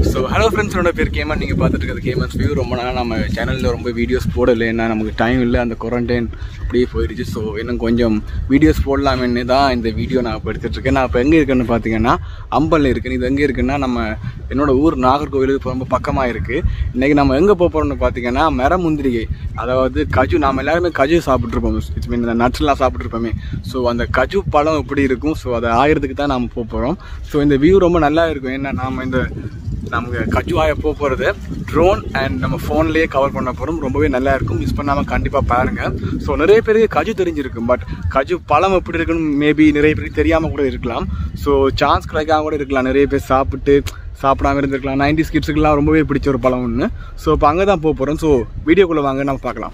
So hello friends என்னோட பேர் கேமன் நீங்கள் பார்த்துட்டு இருக்கிறது கேமன்ஸ் வியூ ரொம்ப நாளாக நம்ம சேனலில் ரொம்ப வீடியோஸ் போடலை ஏன்னா நமக்கு டைம் இல்லை அந்த குவாரண்டைன் அப்படியே போயிடுச்சு ஸோ இன்னும் கொஞ்சம் வீடியோஸ் போடலாமேன்னு தான் இந்த வீடியோ நான் இப்போ எடுத்துட்டு இருக்கேன் நான் இப்போ எங்கே இருக்கேன்னு பார்த்தீங்கன்னா அம்பலில் இருக்கேன் இது எங்கே இருக்குன்னா நம்ம என்னோட ஊர் நாகர்கோவிலுக்கு ரொம்ப பக்கமாக இருக்குது இன்றைக்கி நம்ம எங்கே போக போகிறோம்னு பார்த்தீங்கன்னா மரமுந்திரிகை அதாவது கஜு நாம் எல்லாருமே கஜு சாப்பிட்ருப்போம் இட்ஸ் மீன் இந்த நட்ஸ்லாம் சாப்பிட்ருப்போமே ஸோ அந்த கஜு பழம் எப்படி இருக்கும் ஸோ அதை ஆயிரத்துக்கு தான் நாம் போக போகிறோம் ஸோ இந்த வியூ ரொம்ப நல்லா இருக்கும் ஏன்னா நாம் இந்த நமக்கு கஜுவாய போக போகிறது ட்ரோன் அண்ட் நம்ம ஃபோன்லேயே கவர் பண்ண போகிறோம் ரொம்பவே நல்லா இருக்கும் மிஸ் பண்ணாமல் கண்டிப்பாக பாருங்கள் ஸோ நிறைய பேருக்கு கஜு தெரிஞ்சிருக்கும் பட் கஜு பழம் எப்படி இருக்குன்னு மேபி நிறைய பேருக்கு தெரியாமல் கூட இருக்கலாம் ஸோ சான்ஸ் கிடைக்காம கூட இருக்கலாம் நிறைய பேர் சாப்பிட்டு சாப்பிடாம இருந்திருக்கலாம் நைன்டி கிட்ஸுக்கெல்லாம் ரொம்பவே பிடிச்ச ஒரு பழம் ஒன்று ஸோ இப்போ அங்கே தான் போக போகிறோம் ஸோ வீடியோக்குள்ளே வாங்க நம்ம பார்க்கலாம்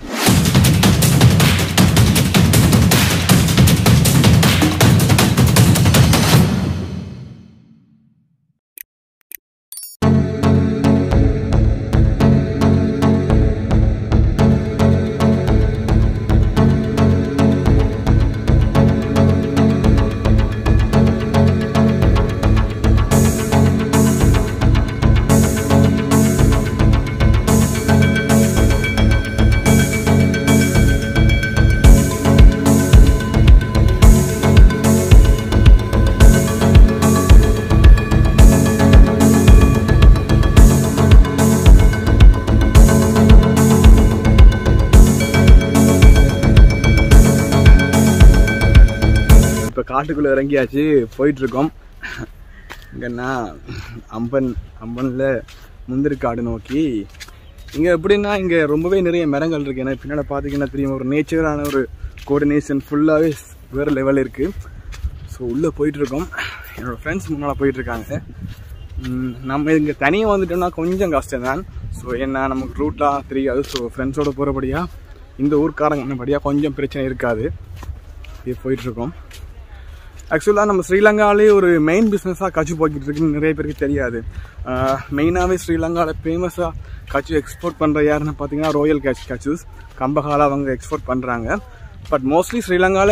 இப்போ காட்டுக்குள்ளே இறங்கியாச்சு போயிட்டுருக்கோம் இங்கன்னா அம்பன் அம்பனில் முந்திரி காடு நோக்கி இங்கே எப்படின்னா இங்கே ரொம்பவே நிறைய மரங்கள் இருக்குது எனக்கு பின்னால் பார்த்தீங்கன்னா தெரியும் ஒரு நேச்சரான ஒரு கோஆர்டினேஷன் ஃபுல்லாகவே வேறு லெவல் இருக்குது ஸோ உள்ளே போயிட்டுருக்கோம் என்னோடய ஃப்ரெண்ட்ஸ் முன்னால் போயிட்டுருக்காங்க ம், நம்ம இங்கே தனியாக வந்துட்டோம்னா கொஞ்சம் கஷ்டம் தான் ஸோ என்ன நமக்கு ரூட்லாம் தெரியாது ஸோ ஃப்ரெண்ட்ஸோட போகிறபடியாக இந்த ஊர்க்காரங்கபடியாக கொஞ்சம் பிரச்சனை இருக்காது இது போயிட்டுருக்கோம் ஆக்சுவலாக நம்ம ஸ்ரீலங்காலே ஒரு மெயின் பிஸ்னஸாக கச்சு போய்கிட்டு இருக்குன்னு நிறைய பேருக்கு தெரியாது மெயினாகவே ஸ்ரீலங்காவில் ஃபேமஸாக கச்சு எக்ஸ்போர்ட் பண்ணுற யாருன்னு பார்த்தீங்கன்னா ரோயல் கேச் கச்சஸ் கம்பகால அவங்க எக்ஸ்போர்ட் பண்ணுறாங்க பட் மோஸ்ட்லி ஸ்ரீலங்காவில்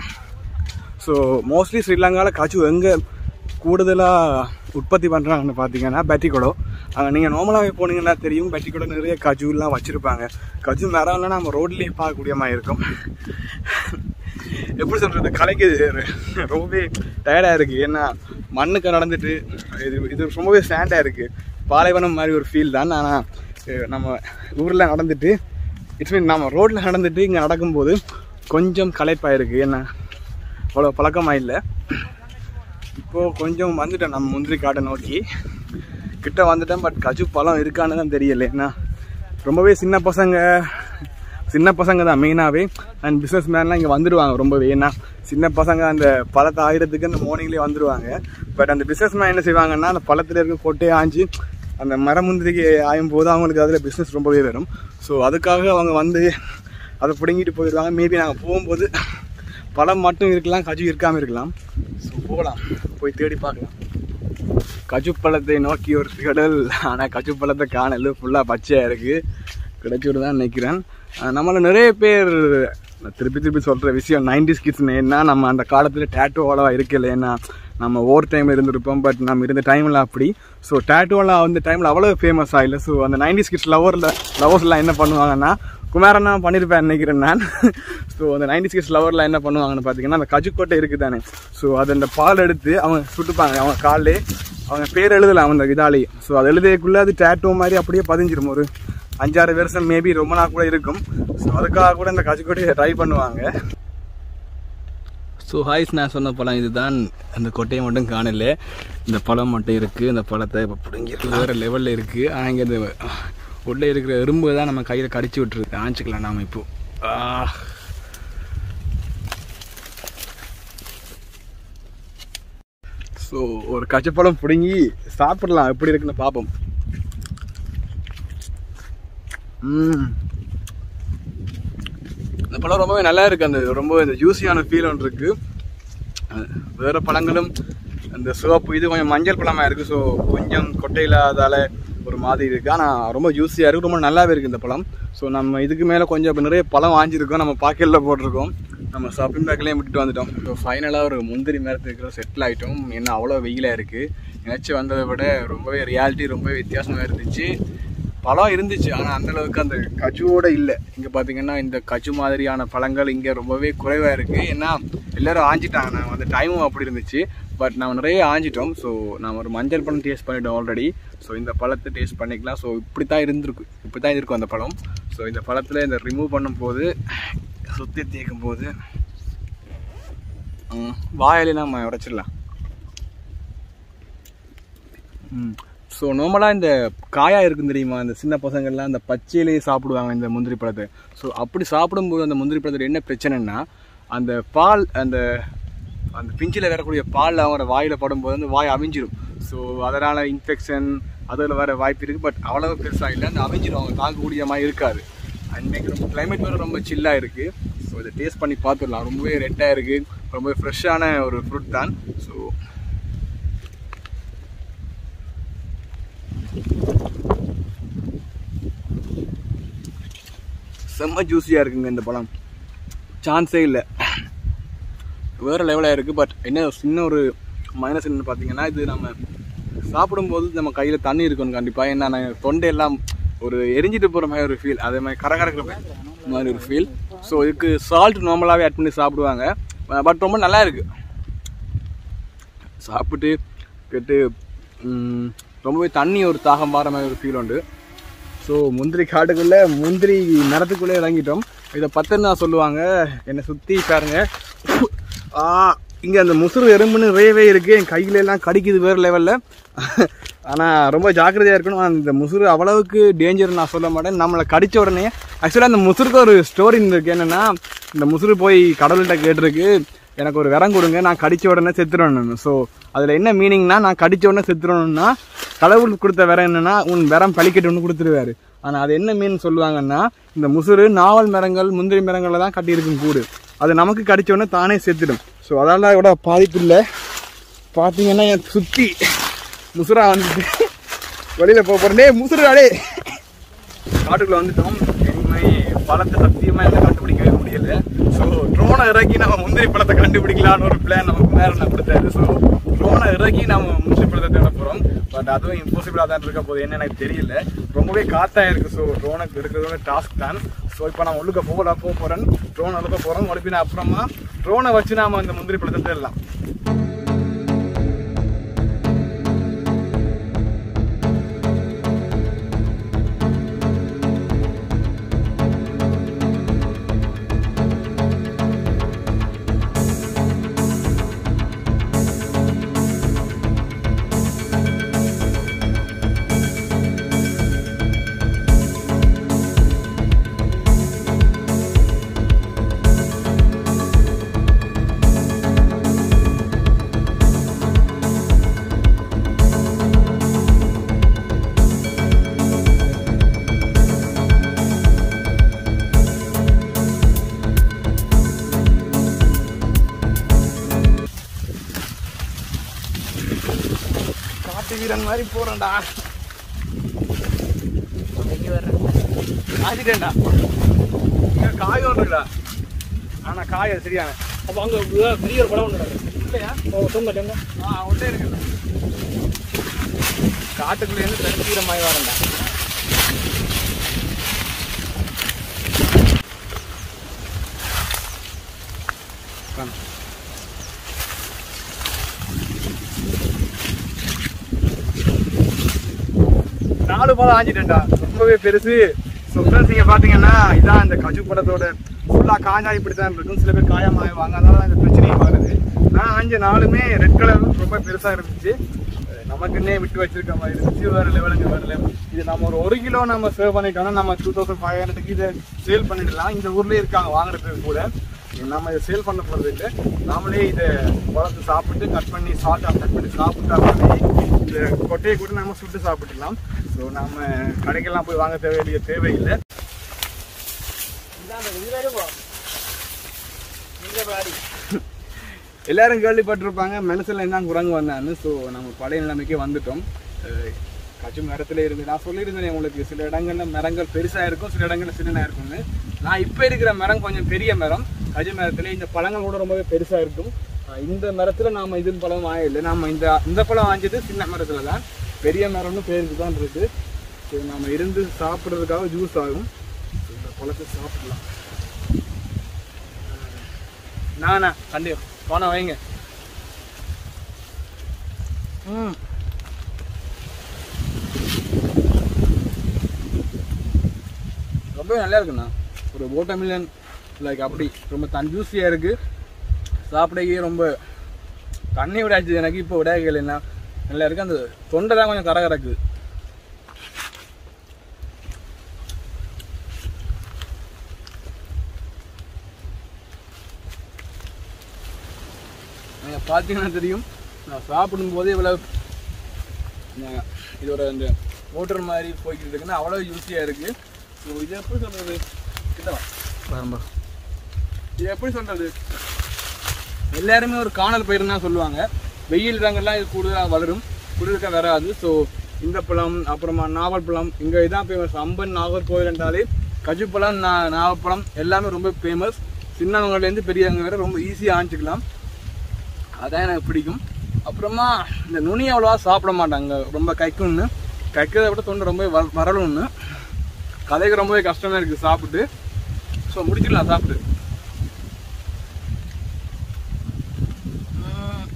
ஸோ மோஸ்ட்லி ஸ்ரீலங்காவில் கச்சு எங்கே கூடுதலாக உற்பத்தி பண்ணுறாங்கன்னு பார்த்தீங்கன்னா பெட்டிக்கொடோ அங்கே நீங்கள் நார்மலாகவே போனீங்கன்னா தெரியும் பெட்டிக்கொடோ நிறைய கஜுலாம் வச்சுருப்பாங்க கஜு மரம்லாம் நம்ம ரோட்லேயே பார்க்கக்கூடிய மாதிரி இருக்கும் எப்படி சொல்கிறது கலைக்கு ரொம்பவே டயர்டாக இருக்குது ஏன்னா மண்ணுக்கு நடந்துட்டு இது இது ரொம்பவே ஸ்டாண்டாக இருக்குது பாலைவனம் மாதிரி ஒரு ஃபீல் தான் ஆனால் நம்ம ஊரில் நடந்துட்டு இட்ஸ் மீன் நம்ம ரோட்டில் நடந்துட்டு இங்கே நடக்கும்போது கொஞ்சம் களைப்பாக இருக்குது ஏன்னா அவ்வளோ பழக்கமாக இல்லை இப்போது கொஞ்சம் வந்துட்டேன் நம்ம முந்திரி காட்டை நோக்கி கிட்ட வந்துட்டேன் பட் கஜு பழம் இருக்கான்னு தான் தெரியல ஏன்னா ரொம்பவே சின்ன பசங்க சின்ன பசங்க தான் மெயினாகவே அண்ட் பிஸ்னஸ் மேன்லாம் இங்கே வந்துடுவாங்க ரொம்பவே ஏன்னா சின்ன பசங்க அந்த பழத்தை ஆயிரத்துக்கு அந்த மார்னிங்லேயே வந்துடுவாங்க பட் அந்த பிஸ்னஸ் மேன் என்ன செய்வாங்கன்னா அந்த பழத்தில் இருக்க கொட்டையை ஆஞ்சு அந்த மரமுந்திரிக்கு ஆயும் போது அவங்களுக்கு அதில் பிஸ்னஸ் ரொம்பவே வரும் ஸோ அதுக்காக அவங்க வந்து அதை பிடுங்கிட்டு போயிடுவாங்க மேபி நாங்கள் போகும்போது பழம் மட்டும் இருக்கலாம் கஜு இருக்காமல் இருக்கலாம் ஸோ போகலாம் போய் தேடி பார்க்கலாம் கஜு பழத்தை நோக்கி ஒரு கடல் ஆனால் கஜு பழத்தை காணல ஃபுல்லாக பச்சையாக இருக்குது கிடைச்சிட்டு தான் நினைக்கிறேன் அஹ் நம்மள நிறைய பேர் நான் திருப்பி திருப்பி சொல்கிற விஷயம் நைன்டிஸ் கிட்ஸ் என்ன நம்ம அந்த காலத்தில் டேட்டோ அவ்வளோவா இருக்கல ஏன்னா நம்ம ஓவர் டைம் இருந்திருப்போம் பட் நம்ம இருந்த டைமில் அப்படி ஸோ டேட்டோலாம் அந்த டைமில் அவ்வளோ ஃபேமஸ் ஆகல ஸோ அந்த நைன்டிஸ் கிட்ஸ் லவரில் லவர்ஸ்லாம் என்ன பண்ணுவாங்கன்னா குமாரனா பண்ணியிருப்பேன் நினைக்கிறேன் நான் ஸோ அந்த நைன்டி சிக்ஸ் லவரில் என்ன பண்ணுவாங்கன்னு பார்த்தீங்கன்னா அந்த கஜுக்கோட்டை இருக்குது தானே ஸோ அது அந்த பால் எடுத்து அவங்க சுட்டுப்பாங்க அவங்க காலே அவங்க பேர் எழுதலாம் அந்த இதாலேயே ஸோ அது எழுதியக்குள்ளே அது டேட்டோ மாதிரி அப்படியே பதிஞ்சிரும் ஒரு அஞ்சாறு வருஷம் மேபி ரொம்ப நாள் கூட இருக்கும் ஸோ அதுக்காக கூட இந்த கஜுக்கோட்டையை ட்ரை பண்ணுவாங்க ஸோ ஹாய்ஸ் நான் சொன்ன பழம் இதுதான் அந்த கொட்டையை மட்டும் காணல இந்த பழம் மட்டும் இருக்குது இந்த பழத்தை இப்போ பிடுங்கி வேறு லெவலில் இருக்குது ஆனால் இங்கே இந்த உள்ளே இருக்கிற எறும்பு தான் நம்ம கையில் கடிச்சு விட்டுருக்கு ஆஞ்சிக்கலாம் நாம் இப்போ ஆ. ஸோ ஒரு கச்சப்பழம் பிடுங்கி சாப்பிடலாம் எப்படி இருக்குன்னு பார்ப்போம் ம் இந்த பழம் ரொம்பவே நல்லா இருக்கு அந்த ரொம்ப இந்த ஜூஸியான ஃபீல் ஒன்று இருக்கு அஹ் வேற பழங்களும் அந்த சிவப்பு இது கொஞ்சம் மஞ்சள் பழமா இருக்கு ஸோ கொஞ்சம் கொட்டை இல்லாதால ஒரு மாதிரி இருக்கு ஆனால் ரொம்ப ஜூஸியாக இருக்கு ரொம்ப நல்லாவே இருக்கு இந்த பழம் ஸோ நம்ம இதுக்கு மேலே கொஞ்சம் இப்ப நிறைய பழம் வாங்கியிருக்கோம் நம்ம பாக்கெட்டில் போட்டிருக்கோம் நம்ம ஷாப்பிங் பேக்லேயே விட்டுட்டு வந்துட்டோம் ஸோ ஃபைனலாக ஒரு முந்திரி மரத்துக்கு செட்டில் ஆகிட்டோம் என்ன அவ்வளோ வெயிலாக இருக்குது நினச்சி வந்ததை விட ரொம்பவே ரியாலிட்டி ரொம்பவே வித்தியாசமாக இருந்துச்சு பழம் இருந்துச்சு ஆனால் அந்த அளவுக்கு அந்த கஜுவோட இல்லை இங்கே பார்த்தீங்கன்னா இந்த கஜு மாதிரியான பழங்கள் இங்கே ரொம்பவே குறைவாக இருக்குது ஏன்னா எல்லாரும் ஆஞ்சிட்டாங்க நான் அந்த டைமும் அப்படி இருந்துச்சு பட் நம்ம நிறைய ஆஞ்சிட்டோம் ஸோ நான் ஒரு மஞ்சள் பழம் டேஸ்ட் பண்ணிட்டோம் ஆல்ரெடி ஸோ இந்த பழத்தை டேஸ்ட் பண்ணிக்கலாம் ஸோ இப்படி தான் இருந்திருக்கு இப்படி தான் இருக்கும் அந்த பழம் ஸோ இந்த பழத்தில் இந்த ரிமூவ் பண்ணும்போது சுற்றி தேய்க்கும் போது ம், வாயில நம்ம உடைச்சிடலாம் ஸோ நார்மலாக இந்த காயா இருக்கும் தெரியுமா இந்த சின்ன பசங்கள்லாம் அந்த பச்சையிலேயே சாப்பிடுவாங்க இந்த முந்திரி பழத்தை ஸோ அப்படி சாப்பிடும்போது அந்த முந்திரி பழத்தில் என்ன பிரச்சனைன்னா அந்த பால் அந்த அந்த பிஞ்சில் வரக்கூடிய பால் அவங்களோட வாயில் படும்போது அந்த வாய் அவிஞ்சிரும் ஸோ அதனால் இன்ஃபெக்ஷன் அதில் வர வாய்ப்பு இருக்குது பட் அவ்வளவு பெருசாக இல்லை அந்த அவிஞ்சிரும் அவங்க தாங்கக்கூடிய மாதிரி இருக்காது அன்னைக்கு ரொம்ப கிளைமேட் வேறு ரொம்ப சில்லாக இருக்குது ஸோ இதை டேஸ்ட் பண்ணி பார்த்துடலாம் ரொம்பவே ரெட்டாக இருக்குது ரொம்பவே ஃப்ரெஷ்ஷான ஒரு ஃப்ரூட் தான் ஸோ செம்ம ஜூஸியாக இருக்குங்க இந்த பழம் சான்ஸே இல்லை வேறு லெவலாக இருக்குது பட் என்ன சின்ன ஒரு மைனஸ் என்னன்னு பார்த்தீங்கன்னா இது நம்ம சாப்பிடும்போது நம்ம கையில் தண்ணி இருக்கணும் கண்டிப்பாக ஏன்னா நான் தொண்டையெல்லாம் ஒரு எரிஞ்சிட்டு போகிற மாதிரி ஒரு ஃபீல் அதே மாதிரி கரகரக்கிற மாதிரி ஒரு ஃபீல் ஸோ இதுக்கு சால்ட் நார்மலாகவே ஆட் பண்ணி சாப்பிடுவாங்க பட் ரொம்ப நல்லா இருக்குது சாப்பிட்டு கேட்டு ம், ரொம்பவே தண்ணி ஒரு தாகம் வர மாதிரி ஒரு ஃபீல் உண்டு ஸோ முந்திரி காட்டுக்குள்ளே முந்திரி மரத்துக்குள்ளே இறங்கிட்டோம் இதை பத்துன்னு சொல்லுவாங்க என்னை சுற்றி பாருங்க ஆ இங்கே அந்த முசுறு எறும்புன்னு நிறையவே இருக்குது என் கையில எல்லாம் கடிக்குது வேறு லெவலில் ஆனால் ரொம்ப ஜாக்கிரதையாக இருக்கணும் அந்த முசுறு அவ்வளவுக்கு டேஞ்சர் நான் சொல்ல மாட்டேன் நம்மளை கடிச்ச உடனே ஆக்சுவலாக அந்த முசுருக்கு ஒரு ஸ்டோரி இருக்கு என்னென்னா இந்த முசுறு போய் கடவுள்கிட்ட கேட்டிருக்கு எனக்கு ஒரு விரம் கொடுங்க நான் கடிச்ச உடனே செத்துறணும் ஸோ அதில் என்ன மீனிங்னா நான் கடிச்ச உடனே செத்துறணும்னா கடவுள் கொடுத்த விரம் என்னன்னா உன் விரம் பழிக்கட்டும்னு கொடுத்துருவாரு ஆனால் அது என்ன மீன் சொல்லுவாங்கன்னா இந்த முசுறு நாவல் மரங்கள் முந்திரி மரங்களில் தான் கட்டியிருக்கும் கூடு அது நமக்கு கடிச்ச உடனே தானே செத்துடும் ஸோ அதெல்லாம் கூட பாதிப்பு இல்லை பார்த்தீங்கன்னா என் சுற்றி முசுரா வந்துட்டு வெளியில் போக போகிறேன் டேய் முசுறு அடே காட்டுக்குள்ள வந்துட்டோம் இனிமே பழத்தை சத்தியமா என்ன கண்டுபிடிக்கவே முடியல ஸோ ட்ரோனை இறக்கி நம்ம முந்திரி பழத்தை கண்டுபிடிக்கலாம்னு ஒரு பிளான் நமக்கு நேரம் நான் கொடுத்தாரு ஸோ ட்ரோனை இறக்கி நம்ம முந்திரி பழத்தை தேட போகிறோம் பட் அதுவும் இம்பாசிபிளாக தான் இருக்க போது என்ன எனக்கு தெரியல ரொம்பவே காத்தா இருக்கு ஸோ ட்ரோனுக்கு எடுக்கிறதோட டாஸ்க் தான் ஸோ இப்போ நான் உள்ளுக்க போகலாம் போக போகிறேன் ட்ரோன் அழுக்க போகிறோம் மறுபடியும் அப்புறமா ட்ரோனை வச்சு நாம இந்த முந்திரி பழத்தை தேடலாம் காட்டு வீரன் மாதிரி போறேன்டா காய்ச்சிட்டேன்டா இங்க காய் ஒன்றுடா ஆனா காய் அது சரியான அப்போ அங்கே பெரிய ஒரு படம் ஒன்று இல்லையா ஓ சொந்த ஆ ஒன்றே இருக்குது காட்டுக்குள்ள இருந்து பெருசீரமாய் வரேன்டா Come. நாலு பழம் ஆஞ்சிட்டேன்டா ரொம்பவே பெருசு ஸோ ஃப்ரெண்ட்ஸ் நீங்கள் பார்த்தீங்கன்னா இதான் இந்த கஜு பழத்தோட ஃபுல்லாக காஞ்சா இப்படி தான் இருக்கும் சில பேர் காயாம ஆயிடுவாங்க அதனால தான் இந்த பிரச்சனையும் வருது நான் ஆஞ்ச நாலுமே ரெட் கலர் ரொம்ப பெருசாக இருந்துச்சு அஹ் நமக்குன்னே விட்டு வச்சிருக்க மாதிரி இருந்துச்சு வேறு லெவலுக்கு வரல இது நம்ம ஒரு ஒரு கிலோ நம்ம சேவ் பண்ணிட்டோம்னா நம்ம டூ தௌசண்ட் ஃபைவ் ஹண்ட்ரடுக்கு இதை சேல் பண்ணிடலாம் இந்த ஊர்லேயே இருக்காங்க வாங்குறதுக்கு கூட நம்ம இதை சேல் பண்ண போகிறது இல்லை நாமளே இதை வளர்த்து சாப்பிட்டு கட் பண்ணி சால்ட்டாக கட் பண்ணி சாப்பிட்டா இந்த கொட்டையை கூட நம்ம சுட்டு சாப்பிட்டுக்கலாம் ஸோ நம்ம கடைக்கெல்லாம் போய் வாங்க தேவையில்லைய தேவையில்லை எல்லாரும் கேள்விப்பட்டிருப்பாங்க மனசில் என்ன குரங்கு வந்தான்னு ஸோ நம்ம பழைய நிலைமைக்கே வந்துட்டோம் அஹ் கஜு மரத்துல இருந்து நான் சொல்லியிருந்தேன் உங்களுக்கு சில இடங்கள்ல மரங்கள் பெருசா இருக்கும் சில இடங்கள்ல சின்னதா இருக்கும்னு நான் இப்போ இருக்கிற மரம் கொஞ்சம் பெரிய மரம் கஜு மரத்துல இந்த பழங்கள் கூட ரொம்பவே பெருசா இருக்கும் ஆஹ் இந்த மரத்துல நாம இது பழம் வாங்கல நாம இந்த இந்த பழம் வாங்கியது சின்ன மரத்துல தான் பெரிய மரம்னு பேருக்கு தான் இருக்கு ஸோ நாம இருந்து சாப்பிட்றதுக்காக ஜூஸ் ஆகும் இந்த பழத்தை சாப்பிடலாம் நானா கண்டிப்பா போனா வைங்க ம் ரொம்ப நல்லா இருக்குண்ணா ஒரு ஓட்டமில்லன் லைக் அப்படி ரொம்ப தன் ஜூஸியாக இருக்குது சாப்பிடவே ரொம்ப தண்ணி விடாச்சு எனக்கு இப்போ விடாய்கள் என்ன நல்லா இருக்கு அந்த தொண்டை தான் கொஞ்சம் கர கறக்குது நீங்கள் பார்த்தீங்கன்னா தெரியும் நான் சாப்பிடும்போதே இவ்வளோ நான் இதோட இந்த மோட்டர் மாதிரி போய்கிட்டு இருக்குன்னா அவ்வளோ யூஸியாக இருக்குது ஸோ இது எப்படி சொல்கிறது கிட்டவா வரம்பா இது எப்படி சொல்கிறது எல்லாருமே ஒரு காணல் பயிர் தான் சொல்லுவாங்க வெயில் ரங்கெல்லாம் இது கூடுதலாக வளரும் குளிர்க்க வராது ஸோ இந்த பழம் அப்புறமா நாவல் பழம் இங்கே இதான் ஃபேமஸ் அம்பன் நாகர்கோவில் என்றாலே கஜுப்பழம் நா நாவப்பழம் எல்லாமே ரொம்ப ஃபேமஸ் சின்னவங்கலேருந்து பெரியவங்க வரை ரொம்ப ஈஸியாக ஆணிச்சிக்கலாம் அதான் எனக்கு பிடிக்கும் அப்புறமா இந்த நுனி அவ்வளோவா சாப்பிட மாட்டாங்க ரொம்ப கைக்கும்னு கைக்கிறத விட தொண்டை ரொம்ப வ வரலும்னு கதைக்கு ரொம்பவே கஷ்டமாக இருக்குது சாப்பிட்டு ஸோ முடிச்சிடலாம் சாப்பிட்டு உம்.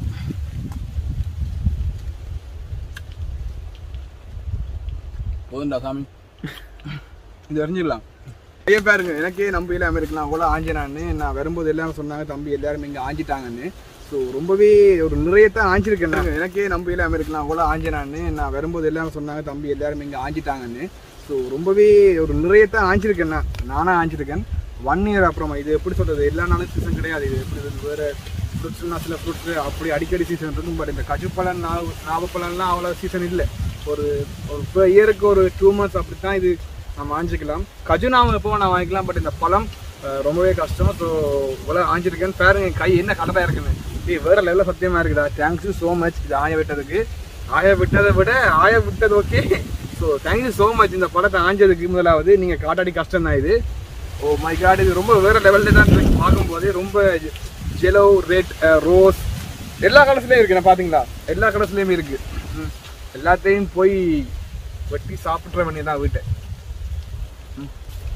போதும்டா சாமி இது அறிஞ்சிடலாம் நிறைய பாருங்க எனக்கே நம்ப இல்லாமல் இருக்கலாம் அவ்வளோ ஆஞ்சினான்னு நான் வரும்போது எல்லாரும் சொன்னாங்க தம்பி எல்லாரும் இங்கே ஆஞ்சிட்டாங்கன்னு ஸோ ரொம்பவே ஒரு நிறைய தான் ஆஞ்சிருக்கேன் நான். எனக்கே நம்ப இல்லாமல் இருக்கலாம் அவ்வளோ ஆஞ்சினான்னு நான் வரும்போது எல்லாரும் சொன்னாங்க தம்பி எல்லாரும் இங்கே ஆஞ்சிட்டாங்கன்னு ஸோ ரொம்பவே ஒரு நிறைய தான் ஆஞ்சிருக்கேன் நான் நானாக ஆஞ்சிருக்கேன் ஒன் இயர் அப்புறமா இது எப்படி சொல்கிறது எல்லா நாளும் சீசன் கிடையாது இது எப்படி சொல்றது, வேறு ஃப்ரூட்ஸ்னா சில ஃப்ரூட்ஸ் அப்படி அடிக்கடி சீசன் இருக்கும் பட் இந்த கஜுப்பழம் நாவ நாவப்பழம்லாம் அவ்வளோ சீசன் இல்லை ஒரு ஒரு இயருக்கு ஒரு டூ மந்த்ஸ் அப்படி தான் இது நம்ம ஆஞ்சிக்கலாம் கஜு நாம எப்போ நான் வாங்கிக்கலாம் பட் இந்த பழம் அஹ், ரொம்பவே கஷ்டம் ஸோ இவ்வளோ ஆஞ்சிருக்கேன் பாருங்க என் கை என்ன கலராக இருக்குன்னு ஏய் வேற லெவலில் சத்தியமாக இருக்குடா தேங்க்யூ ஸோ மச் இது ஆய விட்டதுக்கு ஆய விட்டதை விட ஆய விட்டது okay so thank you so much இந்த படத்தை ஆஞ்சதுக்கு முதலாவது நீங்கள் காட்டாடி கஷ்டம் தான் இது ஓ மை காட் இது ரொம்ப வேற லெவலில் தான் இருக்கு பார்க்கும்போது ரொம்ப ஜெலோ ரெட் ரோஸ் எல்லா கலர்ஸ்லேயும் இருக்கு நான் பார்த்தீங்களா எல்லா கலர்ஸ்லேயுமே இருக்கு ம். எல்லாத்தையும் போய் வெட்டி சாப்பிட்ற வேண்டியதான் வீட்டை ம்.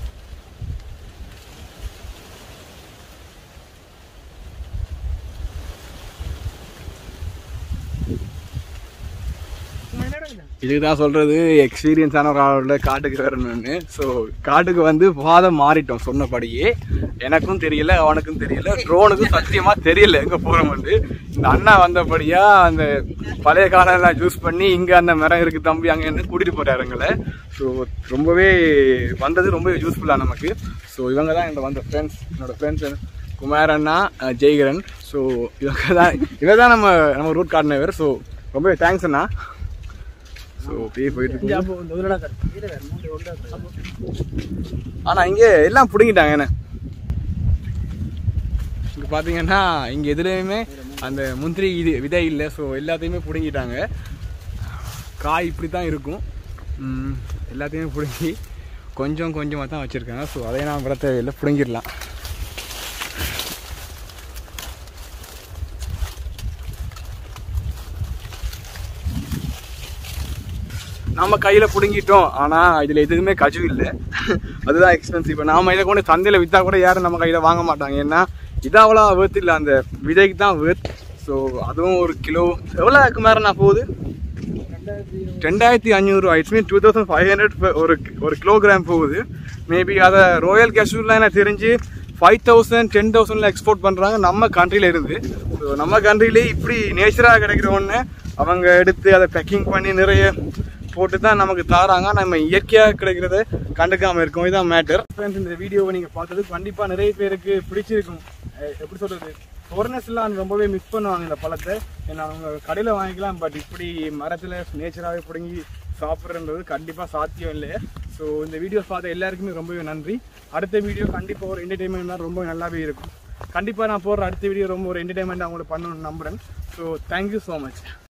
இதுக்கு தான் சொல்கிறது எக்ஸ்பீரியன்ஸான ஒரு ஆளோட காட்டுக்கு வரணும்னு ஸோ காட்டுக்கு வந்து பாதம் மாறிட்டோம் சொன்னபடியே எனக்கும் தெரியல அவனுக்கும் தெரியல ட்ரோனுக்கும் சத்தியமாக தெரியல எங்கே போகிறோம்னு இந்த அண்ணா வந்தபடியாக அந்த பழைய காலம்லாம் யூஸ் பண்ணி இங்கே அந்த மரம் இருக்குது தம்பி அங்கே இருந்து கூட்டிகிட்டு போகிறாரு எங்களை ஸோ ரொம்பவே வந்தது ரொம்ப யூஸ்ஃபுல்லாக நமக்கு ஸோ இவங்க தான் என்னோட வந்த ஃப்ரெண்ட்ஸ் என்னோட ஃப்ரெண்ட்ஸ் குமார் அண்ணா அஹ், ஜெய்கரன் ஸோ இவங்க தான் இவங்க தான் நம்ம நம்ம ரூட் காட்டினவர் ஸோ ரொம்பவே தேங்க்ஸ் அண்ணா ஸோ அப்படியே போயிட்டு இருக்கு ஆனா இங்கே எல்லாம் பிடுங்கிட்டாங்க என்ன இங்க பாத்தீங்கன்னா இங்க எதுலையுமே அந்த முந்திரி இது விதை இல்லை ஸோ எல்லாத்தையுமே பிடுங்கிட்டாங்க காய் இப்படி தான் இருக்கும் ம், எல்லாத்தையுமே பிடுங்கி கொஞ்சம் கொஞ்சமாக தான் வச்சுருக்காங்க ஸோ அதை நான் விட தேவையில்லை பிடுங்கிடலாம் நம்ம கையில் பிடுங்கிட்டோம் ஆனால் இதில் எதுவுமே கஜு இல்லை அதுதான் எக்ஸ்பென்சிவ் இப்போ நாம இதை கொண்டு சந்தையில் விற்றா கூட யாரும் நம்ம கையில் வாங்க மாட்டாங்க ஏன்னா இது அவ்வளோ வேர்த் இல்லை அந்த விதைக்கு தான் வேர்த் ஸோ அதுவும் ஒரு கிலோ எவ்வளோ அதுக்கு மேலே நான் போகுது ரெண்டாயிரத்தி அஞ்சூறு it's mean two thousand five hundred ஒரு ஒரு கிலோகிராம் போகுது மேபி அதை ரோயல் கேஷ்யூரில் எனக்கு தெரிஞ்சு ஃபைவ் தௌசண்ட் டென் தௌசண்ட்ல எக்ஸ்போர்ட் பண்ணுறாங்க நம்ம கண்ட்ரியில் இருந்து ஸோ நம்ம கண்ட்ரிலே இப்படி நேச்சராக கிடைக்கிற ஒன்று அவங்க எடுத்து அதை பேக்கிங் பண்ணி நிறைய போட்டு தான் நமக்கு தாராங்க நம்ம இயற்கையாக கிடைக்கிறத கண்டுக்காமல் இருக்கோம் இதான் மேட்டர் ஃப்ரெண்ட்ஸ் இந்த வீடியோவை நீங்கள் பார்த்தது கண்டிப்பாக நிறைய பேருக்கு பிடிச்சிருக்கும் அஹ் எப்படி சொல்கிறது ஃபோர்னஸ்லாம் ரொம்பவே மிஸ் பண்ணுவாங்க இந்த பழத்தை ஏன்னா அவங்க கடையில் வாங்கிக்கலாம் பட் இப்படி மரத்தில் நேச்சராகவே பிடுங்கி சாப்பிட்றன்றது கண்டிப்பாக சாத்தியம் இல்லை ஸோ இந்த வீடியோஸ் பார்த்த எல்லாருக்குமே ரொம்பவே நன்றி அடுத்த வீடியோ கண்டிப்பாக ஒரு என்டர்டைன்மெண்ட் தான் ரொம்ப நல்லாவே இருக்கும் கண்டிப்பாக நான் போடுற அடுத்த வீடியோ ரொம்ப ஒரு என்டர்டைன்மெண்ட் அவங்களுக்கு பண்ணணும்னு நம்புகிறேன் ஸோ தேங்க்யூ ஸோ மச்